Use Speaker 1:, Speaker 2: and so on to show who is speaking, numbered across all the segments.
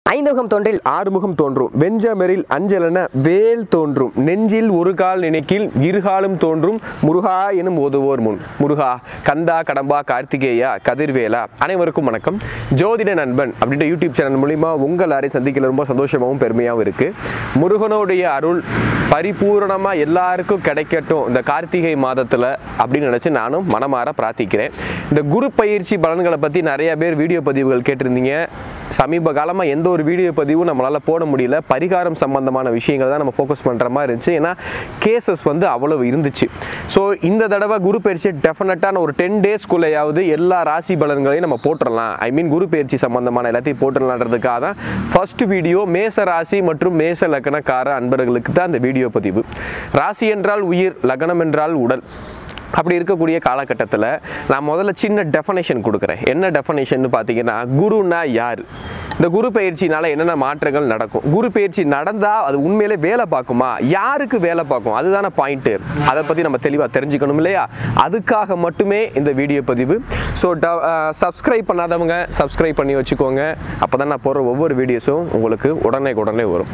Speaker 1: ஐந்துமுகம் தோன்றில்
Speaker 2: ஆறுமுகம் தோன்றும் வெஞ்சமெரில் அஞ்சலென வேல் தோன்றும் நெஞ்சில் ஒரு கால் நினைக்கில் இருகாலும் தோன்றும் முருகா எனும் ஓதுவோர் முன் முருகா கந்தா கடம்பா கார்த்திகேயா கதிர்வேலா அனைவருக்கும் வணக்கம் ஜோதிட நண்பன் அப்படின்ற யூடியூப் சேனல் மூலிமா உங்கள் எல்லாரையும் சந்திக்கல ரொம்ப சந்தோஷமாகவும் பெருமையாகவும் இருக்கு முருகனுடைய அருள் பரிபூரணமா எல்லாருக்கும் கிடைக்கட்டும் இந்த கார்த்திகை மாதத்துல அப்படின்னு நினைச்சு நானும் மனமாற பிரார்த்திக்கிறேன் இந்த குரு பயிற்சி பலன்களை பத்தி நிறைய பேர் வீடியோ பதிவுகள் கேட்டிருந்தீங்க சமீப காலமாக எந்த ஒரு வீடியோ பதிவும் நம்மளால் போட முடியல பரிகாரம் சம்பந்தமான விஷயங்கள் தான் நம்ம ஃபோக்கஸ் பண்ணுற மாதிரி இருந்துச்சு ஏன்னா கேசஸ் வந்து அவ்வளவு இருந்துச்சு ஸோ இந்த தடவை குரு பயிற்சி டெஃபினட்டான ஒரு டென் டேஸ்க்குள்ளேயாவது எல்லா ராசி பலன்களையும் நம்ம போட்டுடலாம் ஐ மீன் குரு பயிற்சி சம்பந்தமான எல்லாத்தையும் போட்டுடலான்றதுக்காக தான் ஃபர்ஸ்ட் வீடியோ மேச ராசி மற்றும் மேச லக்னக்கார அன்பர்களுக்கு தான் இந்த வீடியோ பதிவு ராசி என்றால் உயிர் லக்னம் என்றால் உடல் அப்படி இருக்கக்கூடிய காலகட்டத்தில் நான் முதல்ல சின்ன டெஃபனேஷன் கொடுக்குறேன் என்ன டெஃபனேஷன் பார்த்தீங்கன்னா குருனா யார் இந்த குரு பயிற்சினால என்னென்ன மாற்றங்கள் நடக்கும் குரு பயிற்சி நடந்தால் அது உண்மையிலே வேலை பார்க்குமா யாருக்கு வேலை பார்க்கும் அதுதானே பாயிண்ட்டு அதை பற்றி நம்ம தெளிவாக தெரிஞ்சுக்கணும் இல்லையா அதுக்காக மட்டுமே இந்த வீடியோ பதிவு ஸோ சப்ஸ்கிரைப் பண்ணாதவங்க சப்ஸ்கிரைப் பண்ணி வச்சுக்கோங்க அப்போ தான் நான் போடுற ஒவ்வொரு வீடியோஸும் உங்களுக்கு உடனே உடனே வரும்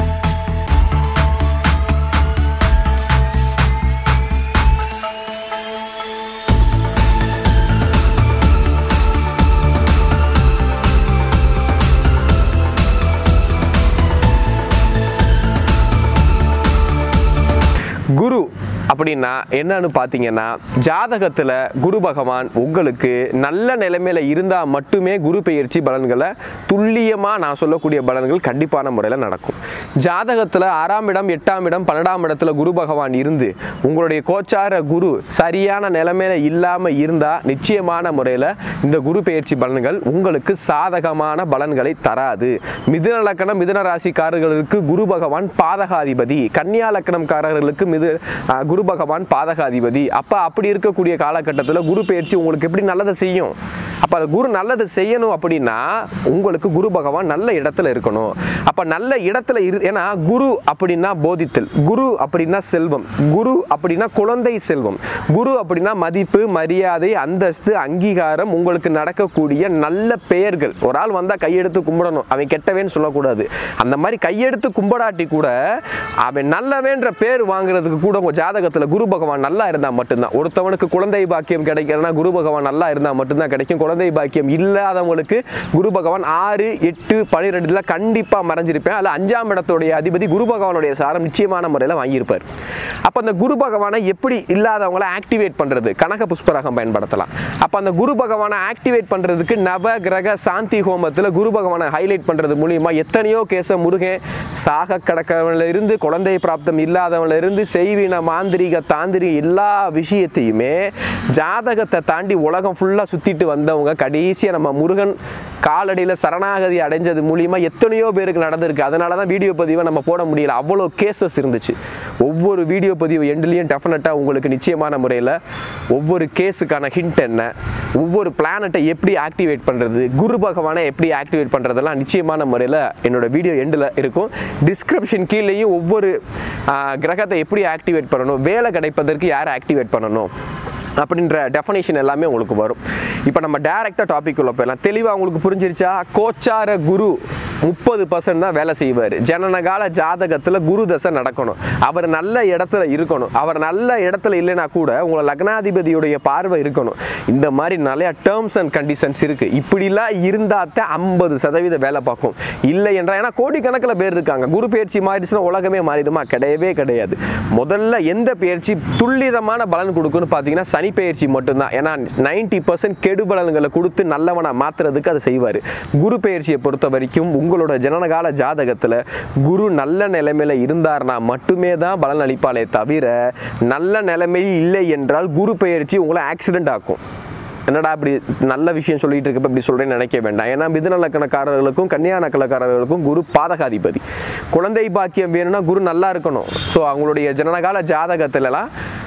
Speaker 2: குரு அப்படின்னா என்னன்னு பார்த்தீங்கன்னா ஜாதகத்தில் குரு பகவான் உங்களுக்கு நல்ல நிலைமையில இருந்தால் மட்டுமே குரு பெயர்ச்சி பலன்களை துல்லியமாக நான் சொல்லக்கூடிய பலன்கள் கண்டிப்பான முறையில் நடக்கும் ஜாதகத்தில் ஆறாம் இடம் எட்டாம் இடம் பன்னெண்டாம் இடத்துல குரு பகவான் இருந்து உங்களுடைய கோச்சார குரு சரியான நிலைமையில இல்லாமல் இருந்தால் நிச்சயமான முறையில் இந்த குரு பெயர்ச்சி பலன்கள் உங்களுக்கு சாதகமான பலன்களை தராது மிதுன லக்கணம் மிதுன ராசிக்காரர்களுக்கு குரு பகவான் பாதகாதிபதி கன்னியா லக்கணம்காரர்களுக்கு மிது அஹ், குரு பகவான் பாதகாதிபதி அப்போ அப்படி இருக்கக்கூடிய காலகட்டத்தில் குரு பெயர்ச்சி உங்களுக்கு எப்படி நல்லதை செய்யும் அப்போ குரு நல்லது செய்யணும் அப்படின்னா உங்களுக்கு குரு பகவான் நல்ல இடத்துல இருக்கணும் அப்போ நல்ல இடத்துல இரு ஏன்னா குரு அப்படின்னா போதித்தல் குரு அப்படின்னா செல்வம் குரு அப்படின்னா குழந்தை செல்வம் குரு அப்படின்னா மதிப்பு மரியாதை அந்தஸ்து அங்கீகாரம் உங்களுக்கு நடக்கக்கூடிய நல்ல பெயர்கள் ஒரு ஆள் வந்தால் கையெடுத்து கும்பிடணும் அவன் கெட்டவேன்னு சொல்லக்கூடாது அந்த மாதிரி கையெடுத்து கும்பிடாட்டி கூட அவன் நல்லவேன்ற பேர் வாங்குறதுக்கு கூட உங்கள் ஜாதகத்தில் குரு பகவான் நல்லா இருந்தால் மட்டும்தான் ஒருத்தவனுக்கு குழந்தை பாக்கியம் கிடைக்கலன்னா குரு பகவான் நல்லா இருந்தால் மட்டும்தான் கிடைக்கும் குழந்தை பாக்கியம் இல்லாதவங்களுக்கு குரு பகவான் ஆறு எட்டு பன்னிரெண்டுல கண்டிப்பாக மறைஞ்சிருப்பேன் அதில் அஞ்சாம் இடத்துடைய அதிபதி குரு பகவானுடைய சாரம் நிச்சயமான முறையில் வாங்கியிருப்பார் அப்போ அந்த குரு பகவானை எப்படி இல்லாதவங்கள ஆக்டிவேட் பண்ணுறது கனக புஷ்பராகம் பயன்படுத்தலாம் அப்போ அந்த குரு பகவானை ஆக்டிவேட் பண்ணுறதுக்கு நவ கிரக சாந்தி ஹோமத்தில் குரு பகவானை ஹைலைட் பண்ணுறது மூலியமா எத்தனையோ கேச முருகன் சாக கடக்கவன்ல இருந்து குழந்தை பிராப்தம் இல்லாதவன்ல இருந்து செய்வின மாந்திரிக தாந்திரிக எல்லா விஷயத்தையுமே ஜாதகத்தை தாண்டி உலகம் ஃபுல்லாக சுற்றிட்டு வந்தவங்க கடைசியாக நம்ம முருகன் காலடியில் சரணாகதி அடைஞ்சது மூலியமா எத்தனையோ பேருக்கு நடந்திருக்கு அதனால தான் வீடியோ பதிவை நம்ம போட முடியல அவ்வளோ கேசஸ் இருந்துச்சு ஒவ்வொரு வீடியோ பதிவு எண்டுலேயும் டெஃபினட்டாக உங்களுக்கு நிச்சயமான முறையில் ஒவ்வொரு கேஸுக்கான ஹிண்ட் என்ன ஒவ்வொரு பிளானட்டை எப்படி ஆக்டிவேட் பண்ணுறது குரு பகவானை எப்படி ஆக்டிவேட் பண்ணுறதெல்லாம் நிச்சயமான முறையில் என்னோட வீடியோ எண்டில் இருக்கும் டிஸ்கிரிப்ஷன் கீழேயும் ஒவ்வொரு ஆ, கிரகத்தை எப்படி ஆக்டிவேட் பண்ணணும் வேலை கிடைப்பதற்கு யாரை ஆக்டிவேட் பண்ணணும் அப்படின்ற டெஃபனேஷன் எல்லாமே உங்களுக்கு வரும் இப்போ நம்ம டேரெக்டாக டாபிக் உள்ள போயிடலாம் தெளிவாக உங்களுக்கு புரிஞ்சிருச்சா கோச்சார குரு முப்பது பர்சன்ட் தான் வேலை செய்வார் ஜனனகால ஜாதகத்தில் குரு தசை நடக்கணும் அவர் நல்ல இடத்துல இருக்கணும் அவர் நல்ல இடத்துல இல்லைனா கூட உங்களை லக்னாதிபதியுடைய பார்வை இருக்கணும் இந்த மாதிரி நிறைய டேர்ம்ஸ் அண்ட் கண்டிஷன்ஸ் இருக்குது இப்படிலாம் இருந்தால் தான் ஐம்பது சதவீத வேலை பார்க்கும் இல்லை என்றால் ஏன்னா கோடிக்கணக்கில் பேர் இருக்காங்க குரு பயிற்சி மாறிடுச்சுன்னா உலகமே மாறிடுமா கிடையவே கிடையாது முதல்ல எந்த பயிற்சி துல்லிதமான பலன் கொடுக்குன்னு பார்த்தீங்கன்னா சனி பயிற்சி மட்டும்தான் ஏன்னா நைன்டி பர்சன்ட் கெடு பலன்களை கொடுத்து நல்லவனை மாற்றுறதுக்கு அதை செய்வார் குரு பயிற்சியை பொறுத்த வரைக்கும் உங்களோட ஜனனகால ஜாதகத்தில் குரு நல்ல நிலைமையில இருந்தார்னா மட்டுமே தான் பலன் அளிப்பாளே தவிர நல்ல நிலைமையில் இல்லை என்றால் குரு பயிற்சி உங்களை ஆக்சிடென்ட் ஆக்கும் என்னடா இப்படி நல்ல விஷயம் சொல்லிட்டு இருக்கப்ப இப்படி சொல்றேன்னு நினைக்க வேண்டாம் ஏன்னா மிதுன லக்கணக்காரர்களுக்கும் கன்னியா லக்கணக்காரர்களுக்கும் குரு பாதகாதிபதி குழந்தை பாக்கியம் வேணும்னா குரு நல்லா இருக்கணும் ஸோ அவங்களுடைய ஜனனகால ஜாதகத்துலலாம்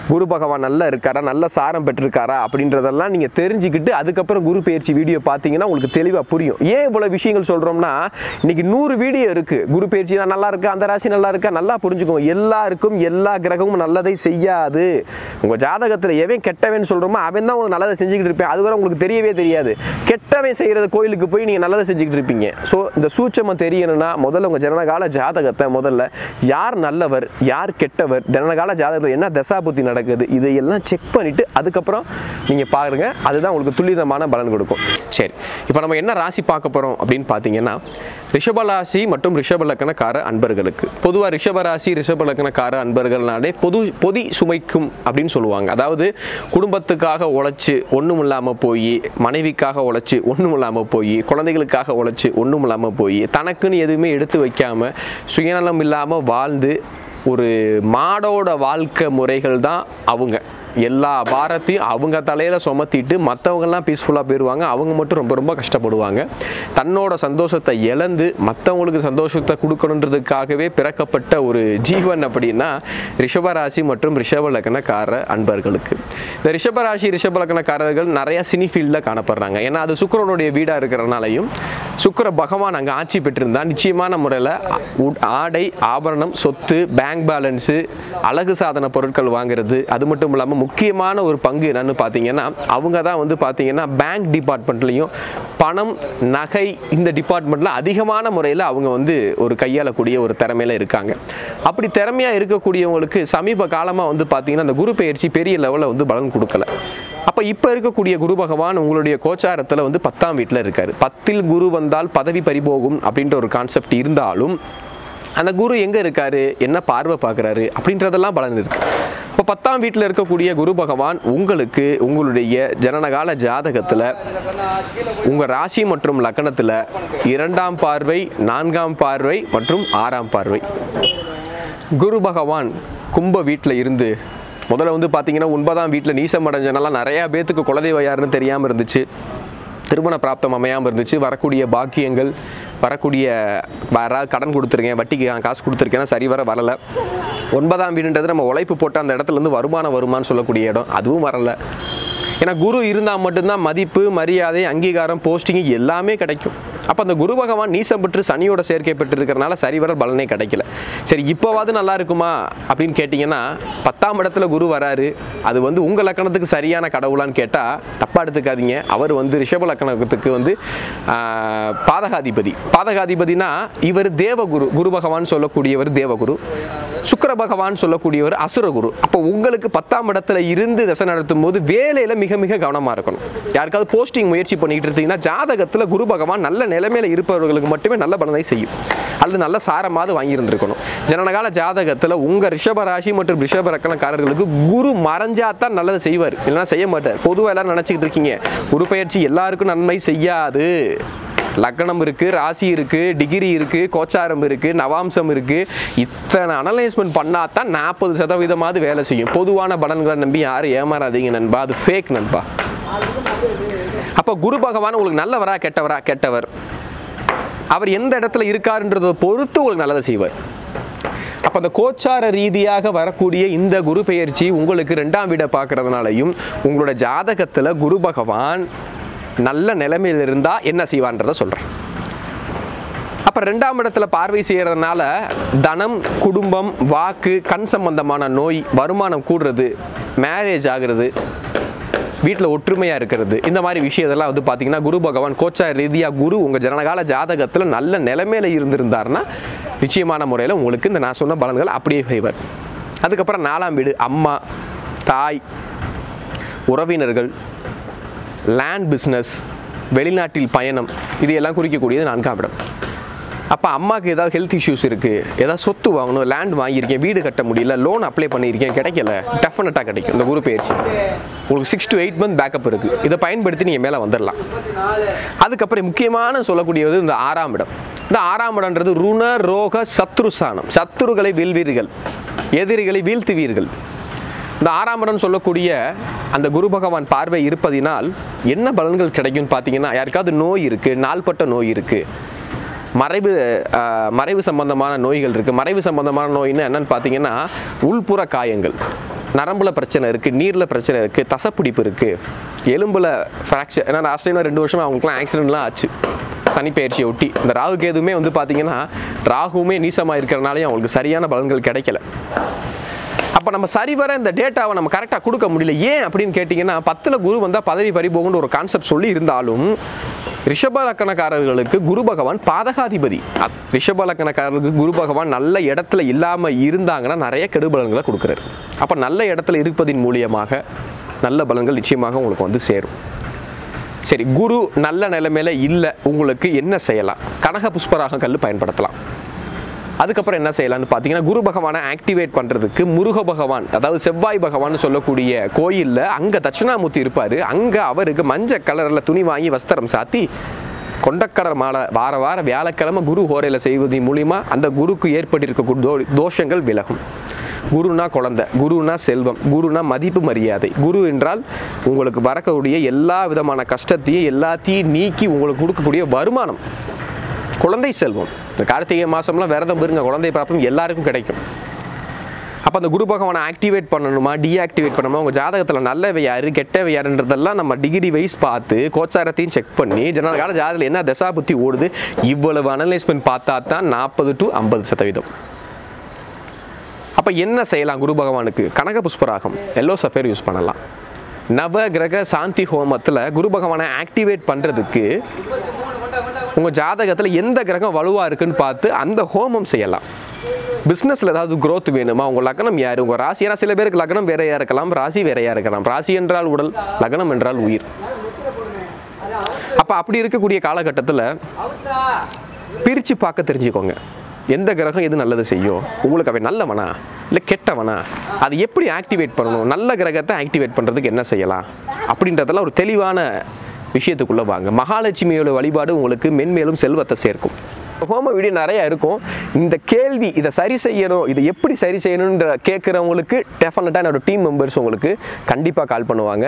Speaker 2: குரு பகவான் நல்லா இருக்காரா நல்ல சாரம் பெற்றிருக்காரா அப்படின்றதெல்லாம் நீங்கள் தெரிஞ்சுக்கிட்டு அதுக்கப்புறம் குரு பயிற்சி வீடியோ பார்த்தீங்கன்னா உங்களுக்கு தெளிவாக புரியும் ஏன் இவ்வளோ விஷயங்கள் சொல்கிறோம்னா இன்னைக்கு நூறு வீடியோ இருக்குது குரு பயிற்சி நல்லா இருக்கா அந்த ராசி நல்லா இருக்கா நல்லா புரிஞ்சுக்கோங்க எல்லாருக்கும் எல்லா கிரகமும் நல்லதை செய்யாது உங்கள் ஜாதகத்தில் எவன் கெட்டவன் சொல்கிறோமோ அவன் தான் உங்களுக்கு நல்லதை செஞ்சுக்கிட்டு இருப்பேன் அது வரை உங்களுக்கு தெரியவே தெரியாது கெட்டவன் செய்கிறது கோயிலுக்கு போய் நீங்கள் நல்லதை செஞ்சுக்கிட்டு இருப்பீங்க ஸோ இந்த சூட்சமம் தெரியணும்னா முதல்ல உங்கள் ஜனனகால ஜாதகத்தை முதல்ல யார் நல்லவர் யார் கெட்டவர் ஜனனகால ஜாதகத்தில் என்ன தசாபுத்தி நடக்குது இதையெல்லாம் செக் பண்ணிவிட்டு அதுக்கப்புறம் நீங்கள் பாருங்க அதுதான் உங்களுக்கு துல்லிதமான பலன் கொடுக்கும் சரி இப்போ நம்ம என்ன ராசி பார்க்க போகிறோம் அப்படின்னு பார்த்தீங்கன்னா ரிஷபராசி மற்றும் ரிஷபலக்கணக்கார அன்பர்களுக்கு பொதுவாக ரிஷபராசி ரிஷபலக்கணக்கார அன்பர்கள்னாலே பொது பொதி சுமைக்கும் அப்படின்னு சொல்லுவாங்க அதாவது குடும்பத்துக்காக உழைச்சி ஒன்றும் இல்லாமல் போய் மனைவிக்காக உழைச்சி ஒன்றும் இல்லாமல் போய் குழந்தைகளுக்காக உழைச்சி ஒன்றும் இல்லாமல் போய் தனக்குன்னு எதுவுமே எடுத்து வைக்காம சுயநலம் இல்லாமல் வாழ்ந்து ஒரு மாடோட வாழ்க்கை முறைகள் தான் அவங்க எல்லா பாரத்தையும் அவங்க தலையில் சுமத்திட்டு மற்றவங்கெல்லாம் பீஸ்ஃபுல்லாக போயிடுவாங்க அவங்க மட்டும் ரொம்ப ரொம்ப கஷ்டப்படுவாங்க தன்னோட சந்தோஷத்தை இழந்து மற்றவங்களுக்கு சந்தோஷத்தை கொடுக்கணுன்றதுக்காகவே பிறக்கப்பட்ட ஒரு ஜீவன் அப்படின்னா ரிஷபராசி மற்றும் ரிஷப லக்னக்கார அன்பர்களுக்கு இந்த ரிஷபராசி ரிஷப லக்னக்காரர்கள் நிறைய சினி ஃபீல்டில் காணப்படுறாங்க ஏன்னா அது சுக்கிரனுடைய வீடாக இருக்கிறனாலையும் சுக்கிர பகவான் அங்கே ஆட்சி பெற்றிருந்தா நிச்சயமான முறையில் ஆடை ஆபரணம் சொத்து பேங்க் பேலன்ஸு அழகு சாதன பொருட்கள் வாங்குறது அது மட்டும் இல்லாமல் முக்கியமான ஒரு பங்கு என்னன்னு பார்த்தீங்கன்னா அவங்க தான் வந்து பார்த்தீங்கன்னா பேங்க் டிபார்ட்மெண்ட்லையும் பணம் நகை இந்த டிபார்ட்மெண்ட்டில் அதிகமான முறையில் அவங்க வந்து ஒரு கையாளக்கூடிய ஒரு திறமையில இருக்காங்க அப்படி திறமையாக இருக்கக்கூடியவங்களுக்கு சமீப காலமாக வந்து பார்த்தீங்கன்னா அந்த குரு பயிற்சி பெரிய லெவலில் வந்து பலன் கொடுக்கல அப்போ இப்போ இருக்கக்கூடிய குரு பகவான் உங்களுடைய கோச்சாரத்தில் வந்து பத்தாம் வீட்டில் இருக்கார் பத்தில் குரு வந்தால் பதவி பறிபோகும் அப்படின்ற ஒரு கான்செப்ட் இருந்தாலும் அந்த குரு எங்கே இருக்காரு என்ன பார்வை பார்க்குறாரு அப்படின்றதெல்லாம் பலன் இருக்கு இப்போ பத்தாம் வீட்டில் இருக்கக்கூடிய குரு பகவான் உங்களுக்கு உங்களுடைய ஜனனகால ஜாதகத்தில் உங்கள் ராசி மற்றும் லக்கணத்தில் இரண்டாம் பார்வை நான்காம் பார்வை மற்றும் ஆறாம் பார்வை குரு பகவான் கும்ப வீட்டில் இருந்து முதல்ல வந்து பார்த்தீங்கன்னா ஒன்பதாம் வீட்டில் நீசம் அடைஞ்சனால நிறையா பேத்துக்கு குலதெய்வம் யாருன்னு தெரியாமல் இருந்துச்சு திருமண பிராப்தம் அமையாமல் இருந்துச்சு வரக்கூடிய பாக்கியங்கள் வரக்கூடிய யாராவது கடன் கொடுத்துருக்கேன் வட்டிக்கு நான் காசு கொடுத்துருக்கேன்னா சரி வர வரலை ஒன்பதாம் வீடுன்றது நம்ம உழைப்பு போட்டு அந்த இடத்துல இருந்து வருமானம் வருமானு சொல்லக்கூடிய இடம் அதுவும் வரலை ஏன்னா குரு இருந்தால் மட்டும்தான் மதிப்பு மரியாதை அங்கீகாரம் போஸ்டிங் எல்லாமே கிடைக்கும் அப்போ அந்த குரு பகவான் நீசம் பெற்று சனியோட சேர்க்கை பெற்று இருக்கிறனால சரிவர பலனே கிடைக்கல சரி இப்போவாது நல்லா இருக்குமா அப்படின்னு கேட்டிங்கன்னா பத்தாம் இடத்துல குரு வராரு அது வந்து உங்கள் லக்கணத்துக்கு சரியான கடவுளான்னு கேட்டால் தப்பாக எடுத்துக்காதீங்க அவர் வந்து ரிஷப லக்கணத்துக்கு வந்து ஆஹ், பாதகாதிபதி பாதகாதிபதினா இவர் தேவகுரு குரு பகவான் சொல்லக்கூடியவர் தேவகுரு சுக்கிர பகவான் சொல்லக்கூடியவர் அசுரகுரு அப்போ உங்களுக்கு பத்தாம் இடத்துல இருந்து தசை நடத்தும் போது வேலையில் மிக மிக கவனமாக இருக்கணும் யாருக்காவது போஸ்டிங் முயற்சி பண்ணிட்டு இருந்தீங்கன்னா ஜாதகத்தில் குரு பகவான் நல்ல நிலைமையில இருப்பவர்களுக்கு மட்டுமே நல்ல பலனை செய்யும் அல்லது நல்ல சாரமாவது வாங்கியிருந்திருக்கணும் ஜனனகால ஜாதகத்தில் உங்கள் ரிஷப ராசி மற்றும் ரிஷப ரக்கணக்காரர்களுக்கு குரு மறைஞ்சா தான் நல்லதை செய்வார் இல்லைன்னா செய்ய மாட்டார் பொதுவாக எல்லாரும் நினச்சிக்கிட்டு இருக்கீங்க குரு பயிற்சி எல்லாருக்கும் நன்மை செய்யாது லக்னம் இருக்கு ராசி இருக்கு டிகிரி இருக்கு கோச்சாரம் இருக்கு நவாம்சம் இருக்கு இத்தனை அனலைஸ்மெண்ட் பண்ணா தான் நாற்பது சதவீதமாவது வேலை செய்யும் பொதுவான பலன்களை நம்பி யாரும் ஏமாறாதீங்க நண்பா அது ஃபேக் நண்பா அப்போ குரு பகவான் உங்களுக்கு நல்லவரா கெட்டவரா கெட்டவர் அவர் எந்த இடத்துல இருக்காருன்றதை பொறுத்து உங்களுக்கு நல்லதை செய்வார் அப்போ அந்த கோச்சார ரீதியாக வரக்கூடிய இந்த குரு பெயர்ச்சி உங்களுக்கு ரெண்டாம் வீடை பார்க்கறதுனாலையும் உங்களோட ஜாதகத்தில் குரு பகவான் நல்ல நிலைமையில் இருந்தால் என்ன செய்வான்றதை சொல்கிறேன் அப்போ ரெண்டாம் இடத்துல பார்வை செய்கிறதுனால தனம் குடும்பம் வாக்கு கண் சம்பந்தமான நோய் வருமானம் கூடுறது மேரேஜ் ஆகுறது வீட்டில் ஒற்றுமையாக இருக்கிறது இந்த மாதிரி விஷயத்தெல்லாம் வந்து பார்த்தீங்கன்னா குரு பகவான் கோச்சா ரீதியாக குரு உங்கள் ஜனனகால ஜாதகத்தில் நல்ல நிலைமையில இருந்திருந்தாருன்னா நிச்சயமான முறையில் உங்களுக்கு இந்த நான் சொன்ன பலன்கள் அப்படியே செய்வார் அதுக்கப்புறம் நாலாம் வீடு அம்மா தாய் உறவினர்கள் லேண்ட் பிஸ்னஸ் வெளிநாட்டில் பயணம் இது எல்லாம் குறிக்கக்கூடியது நான்காம் இடம் அப்போ அம்மாவுக்கு ஏதாவது ஹெல்த் இஷ்யூஸ் இருக்குது ஏதாவது சொத்து வாங்கணும் லேண்ட் வாங்கியிருக்கேன் வீடு கட்ட முடியல லோன் அப்ளை பண்ணியிருக்கேன் கிடைக்கல டெஃபினட்டாக கிடைக்கும் இந்த குரு பயிற்சி உங்களுக்கு six to eight month backup இருக்குது இதை பயன்படுத்தி நீங்கள் மேலே வந்துடலாம் அதுக்கப்புறம் முக்கியமான சொல்லக்கூடியது இந்த ஆறாம் இடம் இந்த ஆறாம் இடம்ன்றது ருண ரோக சத்ருஸ்தானம் சத்துருகளை வீழ்வீர்கள் எதிரிகளை வீழ்த்துவீர்கள் இந்த ஆறாம் இடம் சொல்லக்கூடிய அந்த குரு பகவான் பார்வை இருப்பதினால் என்ன பலன்கள் கிடைக்கும்னு பார்த்தீங்கன்னா யாருக்காவது நோய் இருக்குது நாள்பட்ட நோய் இருக்குது மறைவு ஆஹ், மறைவு சம்பந்தமான நோய்கள் இருக்குது மறைவு சம்பந்தமான நோய்னு என்னன்னு பார்த்தீங்கன்னா உள்புற காயங்கள் நரம்புல பிரச்சனை இருக்குது நீரில் பிரச்சனை இருக்குது தசப்பிடிப்பு இருக்குது எலும்பில் ஃப்ராக்சர் ஏன்னா லாஸ்ட் டைம் ரெண்டு வருஷம் அவங்களுக்குலாம் ஆக்சிடென்ட்லாம் ஆச்சு சனி பயிற்சியை ஒட்டி இந்த ராகுக்கு எதுவுமே வந்து பார்த்தீங்கன்னா ராகுவுமே நீசமாக இருக்கிறனாலே அவங்களுக்கு சரியான பலன்கள் கிடைக்கல அப்போ நம்ம சரிவர இந்த டேட்டாவை நம்ம கரெக்டாக கொடுக்க முடியல ஏன் அப்படின்னு கேட்டிங்கன்னா பத்தில் குரு வந்தால் பதவி பறிபோகுன்ற ஒரு கான்செப்ட் சொல்லி இருந்தாலும் ரிஷப லக்கணக்காரர்களுக்கு குரு பகவான் பாதகாதிபதி அத்- ரிஷப லக்கணக்காரர்களுக்கு குரு பகவான் நல்ல இடத்துல இல்லாமல் இருந்தாங்கன்னா நிறைய கெடுபலன்களை கொடுக்குறாரு அப்போ நல்ல இடத்துல இருப்பதின் மூலியமாக நல்ல பலன்கள் நிச்சயமாக உங்களுக்கு வந்து சேரும் சரி குரு நல்ல நிலைமையில இல்லை உங்களுக்கு என்ன செய்யலாம் கனக புஷ்பராக கல் பயன்படுத்தலாம் அதுக்கப்புறம் என்ன செய்யலாம்னு பார்த்தீங்கன்னா குரு பகவானை ஆக்டிவேட் பண்ணுறதுக்கு முருக பகவான் அதாவது செவ்வாய் பகவான் சொல்லக்கூடிய கோயிலில் அங்கே தட்சிணாமூர்த்தி இருப்பார் அங்கே அவருக்கு மஞ்சள் கலரில் துணி வாங்கி வஸ்திரம் சாத்தி கொண்டக்கடல் மாலை வார வார வியாழக்கிழமை குரு ஹோரையில் செய்வதன் மூலிமா அந்த குருக்கு ஏற்பட்டிருக்கக்கூடிய தோ- தோஷங்கள் விலகும் குருனா குழந்தை குருனா செல்வம் குருனா மதிப்பு மரியாதை குரு என்றால் உங்களுக்கு வரக்கூடிய எல்லா விதமான கஷ்டத்தையும் எல்லாத்தையும் நீக்கி உங்களுக்கு கொடுக்கக்கூடிய வருமானம் குழந்தை செல்வம் இந்த கார்த்திகை மாதம்லாம் விரதம் இருங்க குழந்தை பிராப்தம் எல்லாருக்கும் கிடைக்கும் அப்போ அந்த குரு பகவானை ஆக்டிவேட் பண்ணணுமா டீஆக்டிவேட் பண்ணணுமா உங்கள் ஜாதகத்தில் நல்லவை யாரு கெட்டவை யாருன்றதெல்லாம் நம்ம டிகிரி வைஸ் பார்த்து கோச்சாரத்தையும் செக் பண்ணி ஜனன கால ஜாதகத்தில் என்ன தசா புத்தி ஓடுது இவ்வளவு அனலைஸ்மெண்ட் பார்த்தா தான் நாற்பது டு ஐம்பது சதவீதம் அப்போ என்ன செய்யலாம் குரு பகவானுக்கு கனக புஷ்பராகம் எல்லோ சஃபேர் யூஸ் பண்ணலாம் நவ கிரக சாந்தி ஹோமத்தில் குரு பகவானை ஆக்டிவேட் பண்ணுறதுக்கு உங்கள் ஜாதகத்தில் எந்த கிரகம் வலுவாக இருக்குன்னு பார்த்து அந்த ஹோமம் செய்யலாம் பிஸ்னஸில் ஏதாவது growth வேணுமா உங்கள் லக்னம் யார் உங்கள் ராசி ஏன்னா சில பேருக்கு லக்னம் வேறையாக இருக்கலாம் ராசி வேறையாக இருக்கலாம் ராசி என்றால் உடல் லக்னம் என்றால் உயிர் அப்போ அப்படி இருக்கக்கூடிய காலகட்டத்தில் பிரித்து பார்க்க தெரிஞ்சுக்கோங்க எந்த கிரகம் எது நல்லது செய்யும் உங்களுக்கு அவன் நல்லவனா இல்லை கெட்டவனா அது எப்படி ஆக்டிவேட் பண்ணணும் நல்ல கிரகத்தை ஆக்டிவேட் பண்ணுறதுக்கு என்ன செய்யலாம் அப்படின்றதெல்லாம் ஒரு தெளிவான விஷயத்துக்குள்ளே வாங்க மகாலட்சுமியோட வழிபாடு உங்களுக்கு மென்மேலும் செல்வத்தை சேர்க்கும் ஹோம வீடியோ நிறைய இருக்கும் இந்த கேள்வி இதை சரி செய்யணும் இதை எப்படி சரி செய்யணுன்ற கேட்குறவங்களுக்கு டெஃபினட்டாக என்னோட டீம் மெம்பர்ஸ் உங்களுக்கு கண்டிப்பாக கால் பண்ணுவாங்க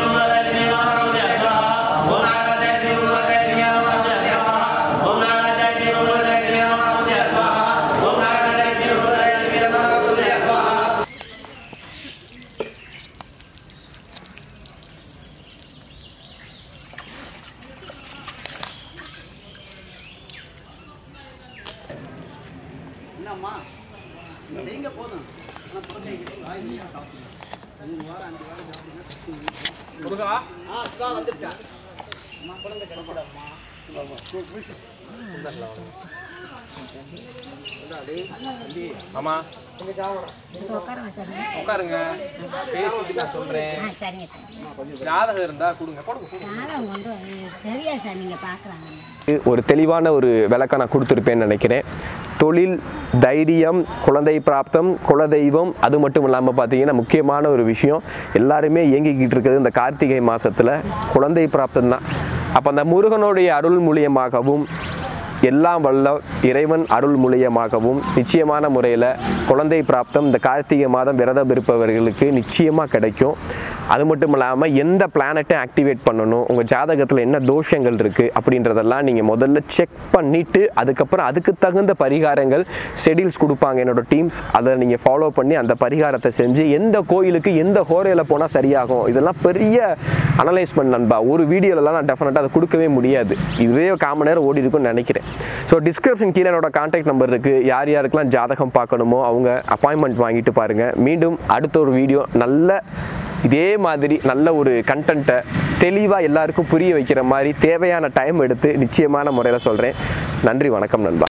Speaker 1: என்னம்மா செய்யுங்க போதும் ஆனா குழந்தைங்க வாய் நீங்க சாப்பிடுங்க மூணு வாரம் அஞ்சு வாரம் சாப்பிடுங்க ஆ சுதா வந்துட்டேன் அம்மா குழந்தை கிடக்கூடாதும்மா
Speaker 2: ஆமா
Speaker 3: உட்காருங்க சார்
Speaker 2: உட்காருங்க பேசிட்டு நான் சொல்றேன்
Speaker 3: ஆ சரிங்க சார்
Speaker 2: ஜாதகம் இருந்தா கொடுங்க போடுங்க
Speaker 3: ஜாதகம் வந்து சரியா சார் நீங்கள் பார்க்கலாங்க
Speaker 2: ஒரு தெளிவான ஒரு விளக்கம் நான் கொடுத்துருப்பேன்னு நினைக்கிறேன் தொழில் தைரியம் குழந்தை பிராப்தம் குலதெய்வம் அது மட்டும் இல்லாமல் பார்த்தீங்கன்னா முக்கியமான ஒரு விஷயம் எல்லாருமே இயங்கிக்கிட்டு இருக்கிறது இந்த கார்த்திகை மாதத்தில் குழந்தை பிராப்தம் தான் அப்போ அந்த முருகனுடைய அருள் மூலியமாகவும் எல்லாம் வல்ல இறைவன் அருள் மூலியமாகவும் நிச்சயமான முறையில் குழந்தை பிராப்தம் இந்த கார்த்திகை மாதம் விரதம் இருப்பவர்களுக்கு நிச்சயமாக கிடைக்கும் அது மட்டும் இல்லாமல் எந்த பிளானட்டை ஆக்டிவேட் பண்ணணும் உங்கள் ஜாதகத்தில் என்ன தோஷங்கள் இருக்குது அப்படின்றதெல்லாம் நீங்கள் முதல்ல செக் பண்ணிவிட்டு அதுக்கப்புறம் அதுக்கு தகுந்த பரிகாரங்கள் ஷெடியூல்ஸ் கொடுப்பாங்க என்னோட டீம்ஸ் அதை நீங்கள் ஃபாலோ பண்ணி அந்த பரிகாரத்தை செஞ்சு எந்த கோயிலுக்கு எந்த ஹோரையில் போனால் சரியாகும் இதெல்லாம் பெரிய அனலைஸ்மெண்ட் நண்பா ஒரு வீடியோலலாம் நான் டெஃபினட்டாக அதை கொடுக்கவே முடியாது இதுவே காமன் நேரம் ஓடி இருக்கும்னு நினைக்கிறேன் ஸோ டிஸ்கிரிப்ஷன் கீழே என்னோட கான்டாக்ட் நம்பர் இருக்குது யார் யாருக்கெல்லாம் ஜாதகம் பார்க்கணுமோ அவங்க அப்பாயின்மெண்ட் வாங்கிட்டு பாருங்கள் மீண்டும் அடுத்த ஒரு வீடியோ நல்ல இதே மாதிரி நல்ல ஒரு கண்டென்ட்டை தெளிவாக எல்லாருக்கும் புரிய வைக்கிற மாதிரி தேவையான டைம் எடுத்து நிச்சயமான முறையில் சொல்கிறேன் நன்றி வணக்கம் நண்பா